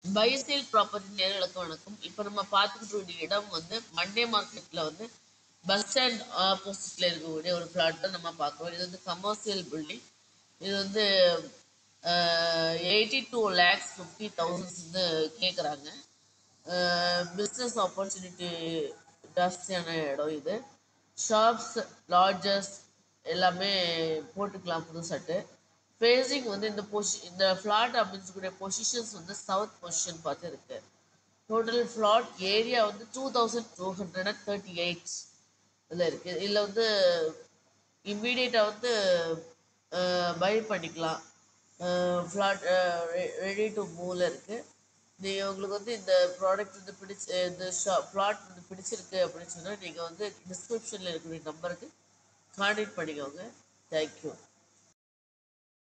பைசேல் property நேர்களுக்கு வணக்கம் இப்போ நம்ம பார்த்துக்கிட்டு இருக்க இடம் வந்து மண்டே மார்க்கெட்டில் வந்து பஸ் ஸ்டாண்ட் ஆப்போசிட்டில் இருக்கக்கூடிய ஒரு பிளாட் தான் நம்ம பார்க்குறோம் இது வந்து கமர்ஷியல் பில்டிங் இது வந்து eighty two lakhs fifty thousands வந்து கேட்குறாங்க பிஸ்னஸ் ஆப்பர்ச்சுனிட்டி ஜாஸ்தியான இடம் இது ஷாப்ஸ் லாட்ஜஸ் எல்லாமே போட்டுக்கலாம் புதுசாட்டு ஃபேஸிங் வந்து இந்த பொசி இந்த ஃப்ளாட் அமைஞ்சக்கூடிய பொசிஷன்ஸ் வந்து சவுத் பொசிஷன் பார்த்து இருக்கு டோட்டல் ஃப்ளாட் ஏரியா வந்து two thousand two hundred and thirty eight இதில் இருக்குது இதில் வந்து இம்மீடியட்டாக வந்து பை பண்ணிக்கலாம் ஃப்ளாட் ரெடி டு மூவில் இருக்குது நீங்கள் உங்களுக்கு வந்து இந்த ப்ராடக்ட் வந்து பிடிச்சி இந்த ஷா ஃப்ளாட் வந்து பிடிச்சிருக்கு அப்படின்னு சொன்னால் நீங்கள் வந்து டிஸ்கிரிப்ஷனில் இருக்கக்கூடிய நம்பருக்கு கான்டாக்ட் பண்ணிக்கோங்க தேங்க்யூ